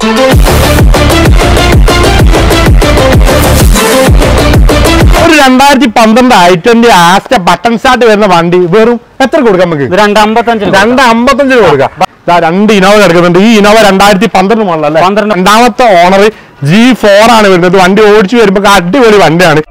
ഒരു രണ്ടായിരത്തി പന്ത്രണ്ട് i twenty Asta button start വരുന്ന വണ്ടി വെറും എത്ര കൊടുക്കാം നമുക്ക് ഇത് രണ്ട് അമ്പത്തഞ്ചിന് രണ്ട് അമ്പത്തഞ്ചിന് കൊടുക്കാം ദാ രണ്ട് ഇനോവ കിടക്കുന്നുണ്ട് ഈ ഇനോവ രണ്ടായിരത്തി പന്ത്രണ്ട് മോഡലല്ലേ പന്ത്രണ്ട്. രണ്ടാമത്തെ ഓണർ ജി ഫോർ ആണ് വരുന്നത് വണ്ടി ഓടിച്ചു വരുമ്പോ അടിപൊളി വണ്ടിയാണ്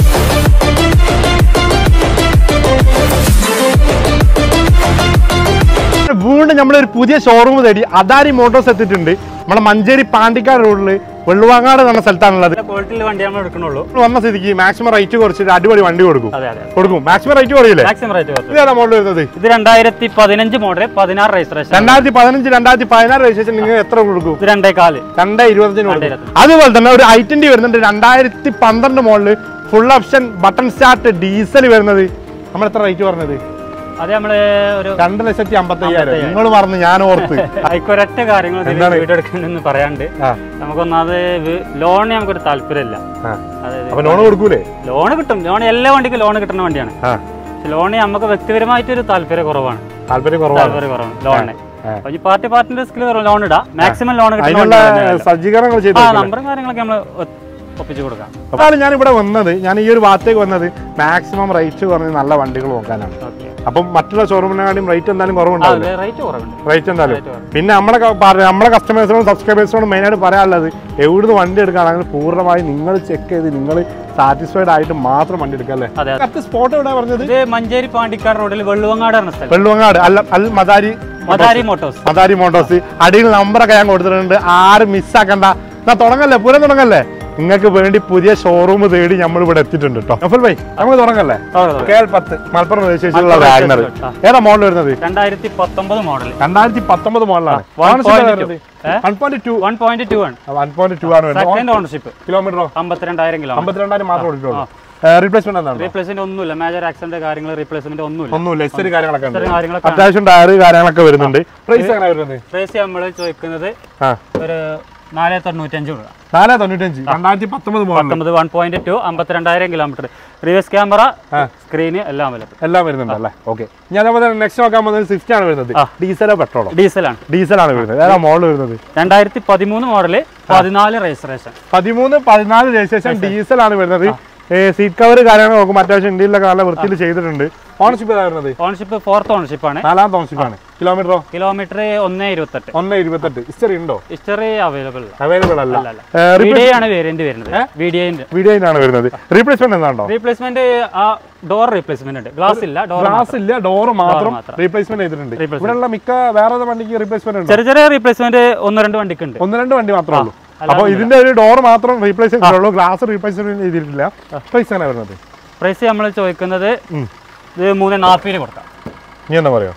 വീണ്ടും നമ്മളൊരു പുതിയ ഷോറൂം തേടി അദാരി മോട്ടോഴ്സ് എത്തിയിട്ടുണ്ട് നമ്മളെ മഞ്ചേരി പാണ്ടിക്കാട് റോഡില് വെള്ളുവാങ്ങാട് എന്ന സ്ഥലത്താണുള്ളത് ക്വാളിറ്റിയിൽ വണ്ടി നമ്മൾ എടുക്കണുള്ളൂ നമ്മൾ വന്ന സ്ഥിതിക്ക് മാക്സിമം റേറ്റ് കുറച്ചിട്ട് അടിപൊളി വണ്ടി കൊടുക്കും അതെ അതെ കൊടുക്കും മാക്സിമം റേറ്റ് കുറയില്ലേ മാക്സിമം റേറ്റ് കുറച്ച് ഇതേതാ മോഡൽ വരുന്നത് ഇത് രണ്ടായിരത്തി പതിനഞ്ച് മോഡൽ പതിനാറ് രജിസ്ട്രേഷൻ രണ്ടായിരത്തി പതിനഞ്ച് രണ്ടായിരത്തി പതിനാറ് രജിസ്ട്രേഷൻ നിങ്ങൾ എത്ര കൊടുക്കും ഇത് രണ്ടേ കാല് രണ്ട് ഇരുപത്തഞ്ചിന് രണ്ട് കൊടുക്കും അതുപോലെ തന്നെ ഒരു ഐ ട്വന്റി വരുന്നുണ്ട് രണ്ടായിരത്തി പന്ത്രണ്ട് model full option button start diesel വരുന്നത് നമ്മൾ എത്ര റേറ്റ് പറഞ്ഞത് അത് നമ്മള് ഒരു രണ്ട് ലക്ഷത്തി അമ്പത്തി അയ്യായിരം നിങ്ങൾ പറഞ്ഞു ഞാൻ ഓർത്ത് ഒരൊറ്റ കാര്യങ്ങൾ ഇതിൽ എന്താണ്? വീഡിയോ എടുക്കണമെന്ന് പറയാണ്ട് ആ, നമുക്കൊന്നാമത് ലോണിന് നമുക്കൊരു താല്പര്യമില്ല ആ. അതായത് അപ്പൊ ലോൺ കൊടുക്കൂലേ ലോൺ കിട്ടും ലോൺ എല്ലാ വണ്ടിക്കും ലോൺ കിട്ടുന്ന വണ്ടിയാണ് ആ പക്ഷെ ലോണ് നമുക്ക് വ്യക്തിപരമായിട്ട് ഒരു താല്പര്യ കുറവാണ് താല്പര്യം കുറവാണ് താല്പര്യ കുറവാണ് ലോണിന് ആ. അപ്പൊ ഈ പാർട്ടി പാർട്ടിന്റെ റിസ്കിൽ ലോൺ ഇടാം മാക്സിമം ലോൺ കിട്ടുന്ന അതിനുള്ള വണ്ടി തന്നെയാണ്. സജ്ജീകരണങ്ങൾ ചെയ്തു ആ നമ്പറും കാര്യങ്ങളൊക്കെ നമ്മൾ ഒപ്പിച്ചു കൊടുക്കാം അതാണ് ഞാൻ ഇവിടെ വന്നത് ഞാൻ ഈ ഒരു ഭാഗത്തേക്ക് വന്നത് മാക്സിമം റേറ്റ് കുറഞ്ഞ് നല്ല വണ്ടികൾ നോക്കാനാണ് ഓക്കെ അപ്പം മറ്റുള്ള ഷോറൂമിനെക്കാളും റേറ്റ് എന്തായാലും കുറവുണ്ടാവില്ല അതെ റേറ്റ് കുറവുണ്ട് റേറ്റ് എന്തായാലും Rate കുറവ്. പിന്നെ നമ്മളെ ക- പറ- നമ്മളെ കസ്റ്റമേഴ്സിനോടും സബ്സ്ക്രൈബേഴ്സിനോടും മെയിനായിട്ട് പറയാനുള്ളത് എവിടുന്ന് വണ്ടി എടുക്കുകയാണെങ്കിൽ പൂർണ്ണമായി നിങ്ങൾ ചെക്ക് ചെയ്ത് നിങ്ങൾ സാറ്റിസ്ഫൈഡ് ആയിട്ട് മാത്രം വണ്ടി എടുക്കുക അല്ലേ അതെ അതെ കറക്റ്റ് സ്പോട്ട് എവിടെ പറഞ്ഞത് ഇത് മഞ്ചേരി പാണ്ടിക്കാട് റോഡിൽ വെള്ളുവങ്ങാട് എന്ന സ്ഥലം വെള്ളുവങ്ങാട് അല്ല അൽ മദാരി മദാരി മോട്ടോഴ്സ് മദാരി മോട്ടോഴ്സ് അടിയിൽ നമ്പറൊക്കെ ഞാൻ കൊടുത്തിട്ടുണ്ട് ആരും മിസ്സാക്കണ്ട എന്നാ തുടങ്ങല്ലേ പൂരം തുടങ്ങല്ലേ നിങ്ങൾക്ക് വേണ്ടി പുതിയ ഷോറൂം തേടി നമ്മൾ ഇവിടെ എത്തിയിട്ടുണ്ട് കേട്ടോ നഫൽ ഭായി നമുക്ക് തുടങ്ങല്ലേ കെ എൽ പത്ത് മലപ്പുറം രജിസ്ട്രേഷനുള്ള മലപ്പുറം വാഗനർ registration, ഏതാ മോഡൽ വരുന്നത് രണ്ടായിരത്തി പത്തൊമ്പത് മോഡൽ രണ്ടായിരത്തി പത്തൊമ്പത് മോഡലാണ് one point two. ഏ? One point two one point two ആണ് വൺ പോയിന്റ് ടു ആണ് വരുന്നത് സെക്കൻഡ് ഓണർഷിപ്പ് കിലോമീറ്ററോ അമ്പത്തിരണ്ടായിരം കിലോ അമ്പത്തിരണ്ടായിരം മാത്രം ഓടിയിട്ടുള്ളൂ റീപ്ലേസ്മെന്റ് എന്താണ് റീപ്ലേസ്മെന്റ് ഒന്നുമില്ല മേജർ ആക്സിഡന്റ് കാര്യങ്ങൾ റീപ്ലേസ്മെന്റ് ഒന്നുമില്ല ഒന്നുമില്ല എസ്റ്റി കാര്യങ്ങളൊക്കെ ഉണ്ട് ഇത്തരം കാര്യങ്ങളൊക്കെ അത്യാവശ്യം ടയർ കാര്യങ്ങളൊക്കെ വരുന്നുണ്ട് പ്രൈസ് എങ്ങനെ വരുന്നത് പ്രൈസ് നമ്മൾ ചോദിക്കുന്നത് ആ ഒരു നാല് തൊണ്ണൂറ്റഞ്ച് കൊടുക്കാം നാല് തൊണ്ണൂറ്റഞ്ച് രണ്ടായിരത്തി പത്തൊമ്പത് മോഡൽ പത്തൊമ്പത് വൺ പോയിന്റ് ടു അമ്പത്തിരണ്ടായിരം കിലോമീറ്റർ റിവേഴ്സ് ക്യാമറ സ്ക്രീന് എല്ലാം അവൈലബിൾ എല്ലാം വരുന്നുണ്ട് അല്ലേ ഓക്കെ ഞാൻ അതേപോലെ നെക്സ്റ്റ് നോക്കാൻ പോകുന്നത് സ്വിഫ്റ്റ് ആണ് വരുന്നത് ആ. ഡീസലോ പെട്രോളോ ഡീസലാണ് ഡീസൽ ആണ് വരുന്നത് ഏതാ മോഡൽ വരുന്നത് രണ്ടായിരത്തി പതിമൂന്ന് മോഡല് പതിനാല് രജിസ്ട്രേഷൻ പതിമൂന്ന് പതിനാല് രജിസ്ട്രേഷൻ ഡീസൽ ആണ് വരുന്നത് സീറ്റ് കവർ കാര്യങ്ങൾ നോക്കുമ്പോൾ അത്യാവശ്യം ഇന്ത്യയിലൊക്കെ നല്ല വൃത്തിയിൽ ചെയ്തിട്ടുണ്ട് ഓണർഷിപ്പ് ഏതാ വരുന്നത് ഓണർഷിപ്പ് ഫോർത്ത് ഓണർഷിപ്പ് ആണ് നാലാമത്തെ ഓണർഷിപ്പ് ആണ് കിലോമീറ്ററോ കിലോമീറ്റർ ഒന്ന് ഇരുപത്തെട്ട് ഒന്ന് ഇരുപത്തെട്ട് ഹിസ്റ്ററി ഉണ്ടോ ഹിസ്റ്ററി അവൈലബിൾ അവൈലബിൾ അല്ല അല്ല വീഡിയോ ആണ് വേരിയന്റ് വരുന്നത് വീഡിയോന്റെ വീഡിയോയിലാണ് വരുന്നത് റീപ്ലേസ്മെന്റ് എന്താണോ റീപ്ലേസ്മെന്റ് ആ ഡോർ റീപ്ലേസ്മെന്റ് ഉണ്ട് ഗ്ലാസ് ഇല്ല ഡോർ ഗ്ലാസ് ഇല്ല ഡോർ മാത്രം മാത്രം. റീപ്ലേസ്മെന്റ് ചെയ്തിട്ടുണ്ട് Replacement. ഇവിടെയുള്ള മിക്ക വേറെ ഏത് വണ്ടിക്ക് റീപ്ലേസ്മെന്റ് ഉണ്ട് ചെറിയ ചെറിയ റീപ്ലേസ്മെന്റ് ഒന്ന് രണ്ട് വണ്ടിക്ക് ഉണ്ട് ഒന്ന് രണ്ട് വണ്ടി മാത്രമേ ഉള്ളൂ അല്ലാതെ അപ്പൊ ഇതിന്റെ ഒരു ഡോർ മാത്രം റീപ്ലേസ് ചെയ്തിട്ടുള്ളൂ ഗ്ലാസ് റീപ്ലേസ്മെന്റ് ചെയ്തിട്ടില്ല പ്രൈസ് എങ്ങനെ വരുന്നത് പ്രൈസ് നമ്മൾ ചോദിക്കുന്നത് ഉം. ഇത് മൂന്ന് നാൽപ്പതിന് കൊടുക്കാം നീ എന്താ പറയാ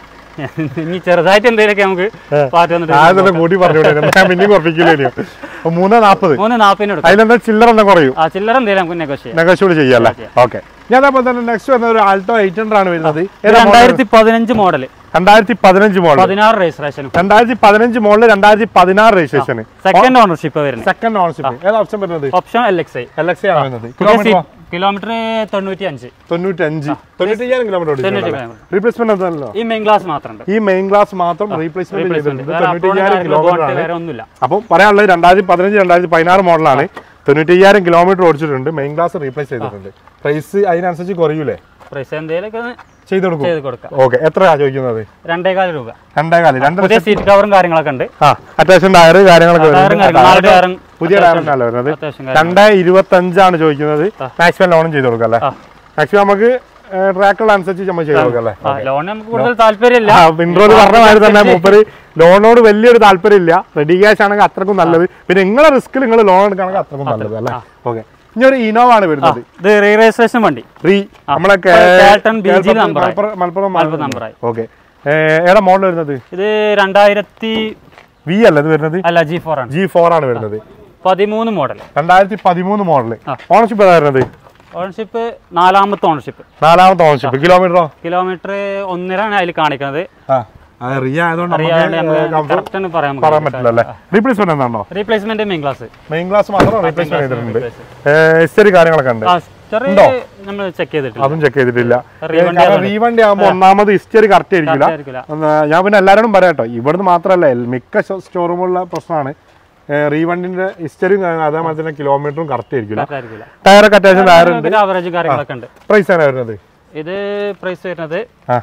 ഇനി ചെറുതായിട്ട് എന്തെങ്കിലുമൊക്കെ നമുക്ക് പാറ്റ് വന്നിട്ട് ഞാൻ തന്നെ കൂട്ടി പറഞ്ഞു ഞാൻ പിന്നെയും കുറപ്പിക്കില്ലേ അപ്പൊ മൂന്ന് നാപ്പത് മൂന്ന് നാൽപ്പതിന് കൊടുക്കാം അതിലെന്താ ചില്ലറ എന്താ കുറയും ആ ചില്ലറ എന്തെങ്കിലും നമുക്ക് നെഗോഷിയം ചെയ്യാം നെഗോഷ്യബിൾ ചെയ്യാല്ലേ ഓക്കെ ഞാൻ അതേപോലെ തന്നെ നെക്സ്റ്റ് വരുന്ന ഒരു ആൾട്ടോ എയ്റ്റ് ഹൺഡ്രഡ് ആണ് വരുന്നത് രണ്ടായിരത്തി പതിനഞ്ച് മോഡല് രണ്ടായിരത്തി പതിനഞ്ച് മോഡൽ പതിനാറ് രജിസ്ട്രേഷനും രണ്ടായിരത്തി പതിനഞ്ച് മോഡൽ രണ്ടായിരത്തി പതിനാറ് രജിസ്ട്രേഷൻ സെക്കൻഡ് ഓണർഷിപ്പ് വരുന്നത് സെക്കൻഡ് ഓണർഷിപ്പ് ഏതാ ഓപ്ഷൻ വരുന്നത് option L X I L X ആണ് വരുന്നത് കിലോമീറ്റർ കിലോമീറ്റർ തൊണ്ണൂറ്റി അഞ്ച് തൊണ്ണൂറ്റി അഞ്ച് തൊണ്ണൂറ്റി അയ്യായിരം കിലോമീറ്റർ തൊണ്ണൂറ്റി കിലോമീറ്റർ റീപ്ലേസ്മെന്റ് എന്താണല്ലോ ഈ മെയിൻ ഗ്ലാസ് മാത്രമുണ്ട് ഈ മെയിൻ ഗ്ലാസ് മാത്രം റീപ്ലേസ്മെന്റ് ചെയ്തിട്ടുണ്ട് തൊണ്ണൂറ്റി അയ്യായിരം കിലോമീറ്റർ ആണ് വേറെ ഒന്നുമില്ല അപ്പം പറയാനുള്ളത് രണ്ടായിരത്തി പതിനഞ്ച് രണ്ടായിരത്തി പതിനാറ് മോഡലാണ് തൊണ്ണൂറ്റി അയ്യായിരം കിലോമീറ്റർ ഓടിച്ചിട്ടുണ്ട് മെയിൻ ഗ്ലാസ് റീപ്ലേസ് ചെയ്തിട്ടുണ്ട് പ്രൈസ് അതിനനുസരിച്ച് കുറയൂലേ പ്രൈസ് എന്തെങ്കിലുമൊക്കെ ഒന്ന് ചെയ്ത് കൊടുക്കും ചെയ്ത് കൊടുക്കാം ഓക്കെ എത്രയാ ചോദിക്കുന്നത് രണ്ടേകാൽ രൂപ രണ്ടേ കാല് രണ്ട് പുതിയ സീറ്റ് കവറും കാര്യങ്ങളൊക്കെ ഉണ്ട് ആ അത്യാവശ്യം ടയർ കാര്യങ്ങളൊക്കെ ടയറും വരുന്നുണ്ട്. കാര്യങ്ങളും നാല് ടയറും പുതിയ ടയറിനല്ല വരുന്നത് അത്യാവശ്യം കാര്യം രണ്ട് ഇരുപത്തി അഞ്ചാണ് ചോദിക്കുന്നത് മാക്സിമം ലോണും ചെയ്ത് കൊടുക്കാം അല്ലേ ആ. മാക്സിമം നമുക്ക് ട്രാക്കുകൾ അനുസരിച്ച് നമ്മൾ ചെയ്ത് കൊടുക്കാം അല്ലേ ആ ലോൺ നമുക്ക് കൂടുതൽ താല്പര്യമില്ല ഇൻട്രോയിൽ പറഞ്ഞ മാതിരി തന്നെ മൂപ്പര് ലോണിനോട് വലിയൊരു താല്പര്യമില്ല റെഡി ക്യാഷ് ആണെങ്കിൽ അത്രക്കും നല്ലത് പിന്നെ നിങ്ങളെ റിസ്കിൽ നിങ്ങൾ ലോൺ എടുക്കുകയാണെങ്കിൽ അത്രക്കും നല്ലത് അല്ലേ ഓക്കെ ഇനി ഒരു ഇനോവ ആണ് വരുന്നത് ഇത് റീ രജിസ്ട്രേഷൻ വണ്ടി റീ നമ്മളെ കേ- കേൾട്ടൺ BG കേൾപ്പത്ത് number ആയി. മലപ്പുറം മലപ്പുറം മലപ്പുറം number ആയി. ഓക്കെ ഏതാ മോഡൽ വരുന്നത് ഇത് രണ്ടായിരത്തി വി അല്ല ഇത് വരുന്നത് അല്ല ജി ഫോർ ആണ് ജി ഫോർ ആണ് വരുന്നത് പതിമൂന്ന് മോഡൽ രണ്ടായിരത്തി പതിമൂന്ന് മോഡല് ആ. ഓണർഷിപ്പ് ഏതാ വരുന്നത് ഓണർഷിപ്പ് നാലാമത്തെ ഓണർഷിപ്പ് നാലാമത്തെ ഓണർഷിപ്പ് കിലോമീറ്ററോ കിലോമീറ്റർ ഒന്നരാണ് അതിൽ കാണിക്കുന്നത് ആ റിയ ആയതുകൊണ്ട് അറിയാണ്ട് നമുക്ക് നമുക്ക് കറക്റ്റ് പറയാൻ പറയാൻ പറ്റില്ല അല്ലേ റീപ്ലേസ്മെന്റ് എന്താണോ replacement main glass main glass മാത്രം റീപ്ലേസ്മെന്റ് ചെയ്തിട്ടുണ്ട് ഹിസ്റ്ററി കാര്യങ്ങളൊക്കെ ഉണ്ട് ചെറിയ നമ്മൾ ചെക്ക് ചെയ്തിട്ടില്ല അതും ചെക്ക് ചെയ്തിട്ടില്ല Re-വണ്ടി കാരണം റീവണ്ടി ആകുമ്പോൾ ഒന്നാമത് ഹിസ്റ്ററി കറക്റ്റ് ആയിരിക്കില്ല ആയിരിക്കില്ല. ഒന്ന് ഞാൻ പിന്നെ എല്ലാവരോടും പറയാം കേട്ടോ ഇവിടുന്ന് മാത്രമല്ല എൽ- മിക്ക സ്റ്റോറൂമുള്ള പ്രശ്നമാണ് റീവണ്ടിന്റെ ഹിസ്റ്ററിയും അതേപോലെ തന്നെ കിലോമീറ്ററും കറക്റ്റ് ആയിരിക്കില്ല Correct ആയിരിക്കില്ല. ടയറൊക്കെ അത്യാവശ്യം ടയർ ഉണ്ട് പിന്നെ ആവറേജ് കാര്യങ്ങളൊക്കെ ഉണ്ട് പ്രൈസ് ആണ് വരുന്നത് ഇത് പ്രൈസ് വരുന്നത് ആ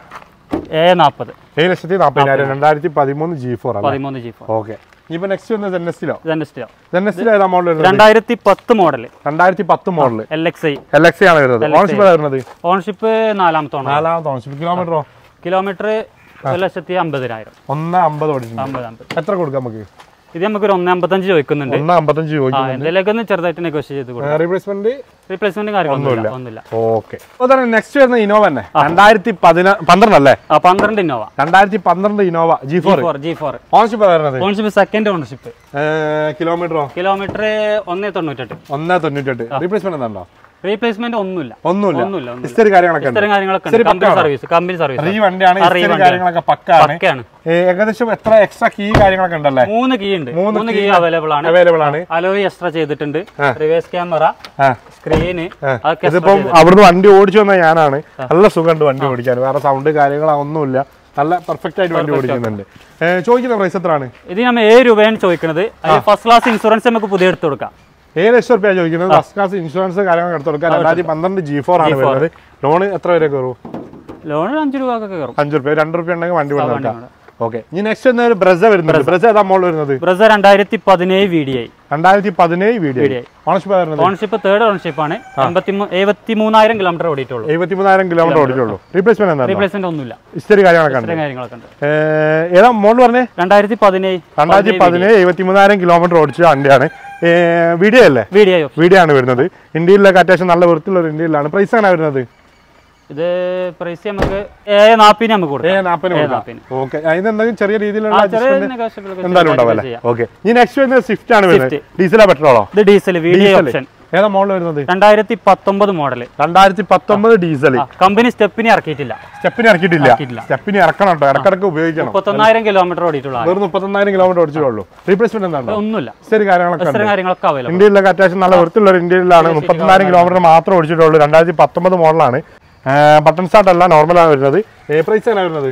എ നാൽപ്പത് ഏഴ് ലക്ഷത്തി നാൽപ്പതിനായിരം രണ്ടായിരത്തി പതിമൂന്ന് ജി ഫോർ അല്ലേ പതിമൂന്ന് ജി ഫോർ ഓക്കെ ഇനിയിപ്പോ നെക്സ്റ്റ് വന്നത് ജെന്നസ്റ്റിലോ ഇതെന്റെ സ്റ്റോ ജെന്നസ്റ്റിൽ ഏതാ മോഡൽ വരുന്നത് രണ്ടായിരത്തി പത്ത് മോഡൽ രണ്ടായിരത്തി പത്ത് model L X I L X ആണ് വരുന്നത് ഓണർഷിപ്പ് വരുന്നത് ഓണർഷിപ്പ് നാലാമത്തെ ഓണർ നാലാമത്തെ ഓണർഷിപ്പ് കിലോമീറ്ററോ കിലോമീറ്റർ ഒരു ലക്ഷത്തി അമ്പതിനായിരം ഒന്ന് അമ്പത് ഓടിച്ചിട്ടുണ്ട് അമ്പത് അമ്പത് എത്ര കൊടുക്കാം നമുക്ക് ഇത് നമുക്ക് ഒരു ഒന്ന് അമ്പത്തഞ്ച് ചോദിക്കുന്നുണ്ട് ഒന്ന് അമ്പത്തഞ്ച് ആ ചോദിക്കും എന്തെങ്കിലുമൊക്കെ ഒന്ന് ചെറുതായിട്ട് നെഗോഷിയേറ്റ് ചെയ്ത് കൊടുക്കും റീപ്ലേസ്മെന്റ് റീപ്ലേസ്മെന്റ് കാര്യങ്ങളൊന്നുമില്ല ഒന്നുമില്ല ഓക്കെ അതുപോലെ നെക്സ്റ്റ് വരുന്ന ഇനോവ തന്നെ രണ്ടായിരത്തി പതിന പന്ത്രണ്ട് അല്ലേ ആ പന്ത്രണ്ട് ഇന്നോവ രണ്ടായിരത്തി പന്ത്രണ്ട് Innova G four four G four ownership വരുന്നത് ഓണർഷിപ്പ് സെക്കൻഡ് ഓണർഷിപ്പ് കിലോമീറ്ററോ കിലോമീറ്റർ ഒന്നേ തൊണ്ണൂറ്റെട്ട് ഒന്ന് തൊണ്ണൂറ്റെട്ട് റീപ്ലേസ്മെന്റ് എന്താണോ റീപ്ലേസ്മെന്റ് ഒന്നുമില്ല ഒന്നുമില്ല ഒന്നുമില്ല ഒന്നുമില്ല ഹിസ്റ്ററി കാര്യങ്ങളൊക്കെ ഉണ്ട് ഇത്തരം കാര്യങ്ങളൊക്കെ ശരി, ഉണ്ട് കമ്പനി പക്കാണോ? സർവീസ് കമ്പനി സർവീസ് ഈ വണ്ടിയാണ് ആ, ഈ ഹിസ്റ്ററി വണ്ടിയാണ്. കാര്യങ്ങളൊക്കെ പക്കാണ് പക്കയാണ് ഏ, ഏകദേശം എത്ര എക്സ്ട്രാ കീ കാര്യങ്ങളൊക്കെ ഉണ്ടല്ലേ മൂന്ന് കീ ഉണ്ട് മൂന്ന് മൂന്ന് കീ അവൈലബിൾ ആണ് അവൈലബിൾ ആണ് അലോയ് എക്സ്ട്രാ ചെയ്തിട്ടുണ്ട് റിവേഴ്സ് ക്യാമറ ആ സ്ക്രീന് അതൊക്കെ extra ഇതിപ്പം അവിടുന്ന് വണ്ടി ഓടിച്ചു വന്ന ഞാനാണ് നല്ല സുഖമുണ്ട് വണ്ടി ഓടിക്കാൻ വേറെ സൗണ്ട് കാര്യങ്ങളൊന്നുമില്ല നല്ല പെർഫെക്റ്റ് ആയിട്ട് വണ്ടി ഓടിക്കുന്നുണ്ട് ഏ, ചോദിക്കുന്ന പ്രൈസ് എത്രയാണ് ഇത് നമ്മൾ ഏഴ് രൂപയാണ് ചോദിക്കുന്നത് അതിൽ ഫസ്റ്റ് ക്ലാസ് ഇൻഷുറൻസ് നമുക്ക് പുതിയ എടുത്ത് കൊടുക്കാം ഏഴ് ലക്ഷം റുപ്യ ചോദിക്കുന്നത് ഫസ്റ്റ് ക്ലാസ് ഇൻഷുറൻസ് കാര്യങ്ങൾ എടുത്തു കൊടുക്കാൻ രണ്ടായിരത്തി പന്ത്രണ്ട് ജി ഫോർ ആണ് വരുന്നത് ലോൺ എത്ര വരെ കയറും ലോൺ ഒരു അഞ്ച് രൂപ ഒക്കെ കയറും അഞ്ച് റുപ്യ രണ്ട് റുപ്യ ഉണ്ടെങ്കിൽ വണ്ടി വിടാം വണ്ടി ഓക്കെ ഇനി നെക്സ്റ്റ് വരുന്ന ഒരു ബ്രസ വരുന്നുണ്ട് ബ്രസ ഏതാ മോൾ വരുന്നത് ബ്രസ രണ്ടായിരത്തി പതിനേഴ് വി ഡി ഐ രണ്ടായിരത്തി പതിനേഴ് വീഡിയോ VDI. ഓണർഷിപ്പ് വരുന്നത് ഓണർഷിപ്പ് തേർഡ് ഓണർഷിപ്പ് ആണ് എൺപത്തി എഴുപത്തി മൂന്നായിരം കിലോമീറ്റർ ഓടിയിട്ടുള്ളൂ എഴുപത്തി മൂന്നായിരം കിലോമീറ്റർ ഓടിച്ചുള്ളൂ റീപ്ലേസ്മെന്റ് എന്താണ് റീപ്ലേസ്മെന്റ് ഒന്നുമില്ല ഹിസ്റ്ററി കാര്യങ്ങളൊക്കെ ഉണ്ട് ഇത്തരം കാര്യങ്ങളൊക്കെ ഉണ്ട് ഏ, ഏതാ മോൾ പറഞ്ഞേ രണ്ടായിരത്തി പതിനേഴ് രണ്ടായിരത്തി പതിനേഴ് എഴുപത്തി മൂന്നായിരം കിലോമീറ്റർ ഓടിച്ച വണ്ടിയാണ് വീഡിയോ അല്ലേ വി ഡി ഐ വീഡിയോ ആണ് വരുന്നത് ഇന്ത്യയിലൊക്കെ അത്യാവശ്യം നല്ല വൃത്തിയുള്ള ഒരു ഇന്ത്യയിലാണ് പ്രൈസ് ആണ് വരുന്നത് ഇത് പ്രൈസ് നമുക്ക് ഏഴ് നാപ്പിന് നമുക്ക് ഏ കൊടുക്കാം നാൽപ്പതിന് ഏഴ് കൊടുക്കാം നാപ്പിന് ഓക്കെ അതിന് എന്തെങ്കിലും ചെറിയ രീതിയിലുള്ള ആ, ചെറിയ adjustment negotiable ഒക്കെ എന്തായാലും ഉണ്ടാവും അല്ലേ ചെയ്യാം. ഓക്കെ ഇനി നെക്സ്റ്റ് വരുന്നത് സ്വിഫ്റ്റ് ആണ് വരുന്നത് ഡീസലോ പെട്രോളോ ഇത് diesel V D I option ഏതാ മോഡൽ വരുന്നത് രണ്ടായിരത്തി പത്തൊമ്പത് മോഡൽ രണ്ടായിരത്തി പത്തൊമ്പത് ഡീസൽ കമ്പനി സ്റ്റെപ്പിന് ഇറക്കിയിട്ടില്ല സ്റ്റെപ്പിന് ഇറക്കിയിട്ടില്ല ഇറക്കിയിട്ടില്ല. സ്റ്റെപ്പിന് ഇറക്കണം കേട്ടോ ഇടക്കിടക്ക് ഉപയോഗിക്കണം മുപ്പത്തൊന്നായിരം കിലോമീറ്റർ ഓടിയിട്ടുള്ള ആള്. വെറും മുപ്പത്തൊന്നായിരം കിലോമീറ്റർ ഓടിച്ചിട്ടുള്ളൂ റീപ്ലേസ്മെന്റ് എന്താണോ ഒന്നുമില്ല ശരി കാര്യങ്ങളൊക്കെ ഉണ്ട് ഇത്തരം കാര്യങ്ങളൊക്കെ അവൈലബിൾ ഇന്ത്യയിലൊക്കെ അത്യാവശ്യം നല്ല വൃത്തിയുള്ള ഒരു ഇന്ത്യയിലാണ് മുപ്പത്തിനായിരം കിലോമീറ്റർ മാത്രം ഓടിച്ചിട്ടുള്ളൂ രണ്ടായിരത്തി പത്തൊമ്പത് മോഡലാണ് ബട്ടൺ സ്റ്റാർട്ട് അല്ല നോർമലാണ് വരുന്നത് ഏ പ്രൈസ് ആണ് വരുന്നത്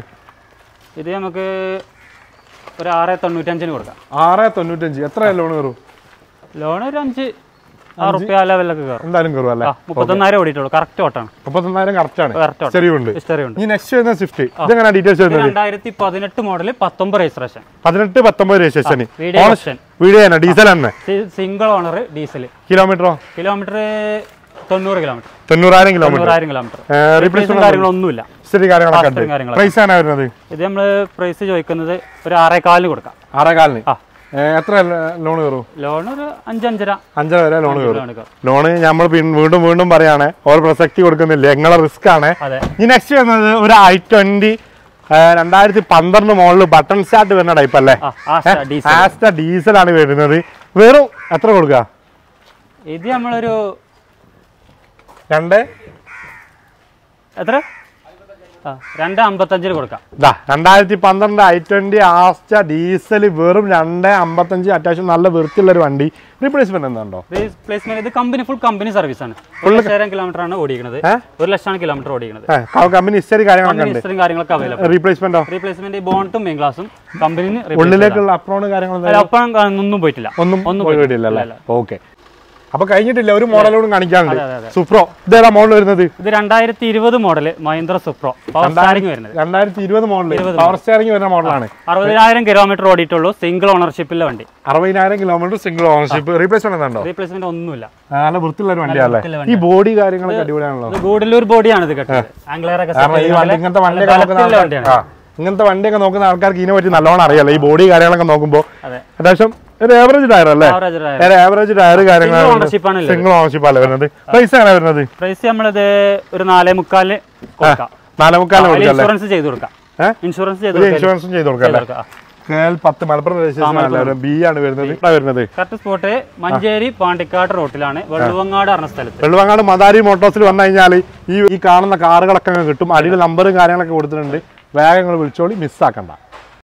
ഇത് നമുക്ക് ഒരു ആറ് തൊണ്ണൂറ്റഞ്ചിന് കൊടുക്കാം ആറ് തൊണ്ണൂറ്റഞ്ച് എത്ര ലോൺ കയറും ലോൺ ഒരു അഞ്ച് ആറ് റുപ്യ ലെവലൊക്കെ കയറും എന്തായാലും കയറും അല്ലേ ആ മുപ്പത്തൊന്നായിരം ഓടിയിട്ടുള്ളൂ കറക്റ്റ് ഓട്ടാണ് മുപ്പത്തൊന്നായിരം കറക്റ്റ് ആണ് കറക്റ്റ് ഓട്ടം ശരിയുണ്ട് ഹിസ്റ്ററി ഉണ്ട് ഇനി നെക്സ്റ്റ് വരുന്ന സ്വിഫ്റ്റ് ഇതെങ്ങനെ ഡീറ്റെയിൽസ് ഇത് വരുന്നത് രണ്ടായിരത്തി പതിനെട്ട് മോഡൽ പത്തൊമ്പത് രജിസ്ട്രേഷൻ പതിനെട്ട് പത്തൊമ്പത് രജിസ്ട്രേഷൻ വീഡിയോ ഓപ്ഷൻ വീഡിയോ തന്നെ ഡീസൽ തന്നെ സിംഗിൾ ഓണർ ഡീസൽ കിലോമീറ്ററോ കിലോമീറ്റർ തൊണ്ണൂറ് കിലോമീറ്റർ തൊണ്ണൂറായിരം കിലോമീറ്റർ തൊണ്ണൂറായിരം കിലോമീറ്റർ റീപ്ലേസ്മെന്റ് കാര്യങ്ങളൊന്നുമില്ല ശരി കാര്യങ്ങളൊക്കെ ഇത്രയും ഉണ്ട് കാര്യങ്ങളൊക്കെ. പ്രൈസ് ആണ് വരുന്നത് ഇത് നമ്മൾ പ്രൈസ് ചോദിക്കുന്നത് ഒരു ആറേകാലിന് കൊടുക്കാം ആറേകാലിന് ആ. ഏ, എത്ര ലോൺ കയറും ലോൺ ഒരു അഞ്ചഞ്ചര അഞ്ചര വരെ ലോൺ കയറും ലോൺ കയറും ലോണ് നമ്മൾ വീണ്ടും വീണ്ടും പറയാണ് ഒരു പ്രസക്തി കൊടുക്കുന്നില്ല നിങ്ങളെ റിസ്ക് ആണ് അതെ ഈ നെക്സ്റ്റ് വരുന്നത് ഒരു ഐ ട്വന്റി രണ്ടായിരത്തി പന്ത്രണ്ട് മോളിൽ ബട്ടൺ സ്റ്റാർട്ട് വരുന്ന ടൈപ്പ് അല്ലേ ആ ആസ്റ്റ ഡീസൽ ആസ്റ്റ ഡീസൽ ആണ് വരുന്നത് വെറും എത്ര കൊടുക്കുക ഇത് നമ്മളൊരു രണ്ട് എത്ര ആ രണ്ട് അമ്പത്തഞ്ചിന് കൊടുക്കാം ഇതാ രണ്ടായിരത്തി പന്ത്രണ്ട് ഐ ട്വന്റി ആസ്റ്റ ഡീസൽ വെറും രണ്ട് അമ്പത്തഞ്ച് അത്യാവശ്യം നല്ല വൃത്തിയുള്ള ഒരു വണ്ടി റീപ്ലേസ്മെന്റ് എന്താണോ റീപ്ലേസ്മെന്റ് ഇത് കമ്പനി ഫുൾ കമ്പനി സർവീസ് ആണ് ഒരു ലക്ഷായിരം കിലോമീറ്റർ ആണ് ഓടിക്കുന്നത് ഏ? ഒരു ലക്ഷമാണ് കിലോമീറ്റർ ഓടിക്കുന്നത് കമ്പനി ഹിസ്റ്ററി കാര്യങ്ങളൊക്കെ കമ്പനി ഉണ്ട് ഇത്രയും കാര്യങ്ങളൊക്കെ അവൈലബിൾ റീപ്ലേസ്മെന്റോ റീപ്ലേസ്മെന്റ് ബോണ്ടും മെയിൻ ഗ്ലാസും കമ്പനിന് ഉള്ളിലേക്കുള്ള അപ്രോണ് കാര്യങ്ങൾ ഒപ്പം ഒന്നും പോയിട്ടില്ല ഒന്നും ഒന്നും പോയിട്ടില്ല ഇല്ല, അല്ലേ ഓക്കെ അപ്പൊ കഴിഞ്ഞിട്ടില്ല ഒരു മോഡലോടും കാണിക്കാനുണ്ട് അതെ, അതെ. സുപ്രോ ഇതേതാ മോഡൽ വരുന്നത് ഇത് രണ്ടായിരത്തി ഇരുപത് model Mahindra Supro power steering വരുന്നത് രണ്ടായിരത്തി ഇരുപത് മോഡൽ പവർ സ്റ്റിയറിംഗ് വരുന്ന മോഡലാണ് അറുപതിനായിരം കിലോമീറ്റർ ഓടിയിട്ടുള്ളൂ സിംഗിൾ ഓണർഷിപ്പിലെ വണ്ടി അറുപതിനായിരം കിലോമീറ്റർ സിംഗിൾ ഓണർഷിപ്പ് റീപ്ലേസ്മെന്റ് ഉണ്ടോ റീപ്ലേസ്മെന്റ് ഒന്നുമില്ല നല്ല വൃത്തിയുള്ള ഒരു വണ്ടിയല്ലേ വൃത്തിയുള്ള ഈ ബോഡി കാര്യങ്ങളൊക്കെ അടിപൊളിയാണല്ലോ ഇത് ഗൂഡല്ലൂർ ബോഡിയാണ് ഇത് കെട്ടത് ആംഗ്ലയറൊക്കെ കാരണം ഈ വണ്ടി ഇങ്ങനത്തെ വണ്ടിയൊക്കെ നോക്കുന്ന ആൾക്കാർ- വണ്ടിയാണ് ആ, ഇങ്ങനത്തെ വണ്ടിയൊക്കെ നോക്കുന്ന ആൾക്കാർക്ക് ഇതിനെ പറ്റി നല്ലോണം അറിയാലോ ഈ ബോഡി കാര്യങ്ങളൊക്കെ നോക്കുമ്പോൾ അതെ അത്യാവശ്യം ഒരു ആവറേജ് ടയർ അല്ലേ ആവറേജ് ഒരു ആവറേജ് ടയർ കാര്യങ്ങൾ Single ownership ആണ് ഉള്ളത്. സിംഗിൾ ഓണർഷിപ്പ് അല്ലേ വരുന്നത് പൈസ എങ്ങനെ വരുന്നത് പ്രൈസ് നമ്മളിത് ഒരു നാലേ മുക്കാലിന് കൊടുക്കാം നാലേമുക്കാലിന് അതിൽ കൊടുക്കാം അല്ലേ ഇൻഷുറൻസ് ചെയ്ത് കൊടുക്കാം ഏഹ്? ഇൻഷുറൻസ് ചെയ്ത് ഒരു കൊടുക്കാം ഇൻഷുറൻസും ചെയ്ത് കൊടുക്കാം അല്ലേ കേൾ പത്ത് മലപ്പുറം രജിസ്ട്രേഷൻ അല്ലേ ബി ആണ് വരുന്നത് ഇവിടെ വരുന്നത് കറക്റ്റ് സ്പോട്ട് മഞ്ചേരി പാണ്ടിക്കാട് റോട്ടിലാണ് വെള്ളുവങ്ങാട് പറഞ്ഞ സ്ഥലത്ത് വെള്ളുവങ്ങാട് മദാരി മോട്ടോഴ്സിൽ വന്നു കഴിഞ്ഞാൽ ഈ ഈ കാണുന്ന കാറുകളൊക്കെ അങ്ങ് കിട്ടും അടിയിൽ നമ്പറും കാര്യങ്ങളൊക്കെ കൊടുത്തിട്ടുണ്ട് വേഗം നിങ്ങൾ വിളിച്ചോളി മിസ്സാക്കണ്ട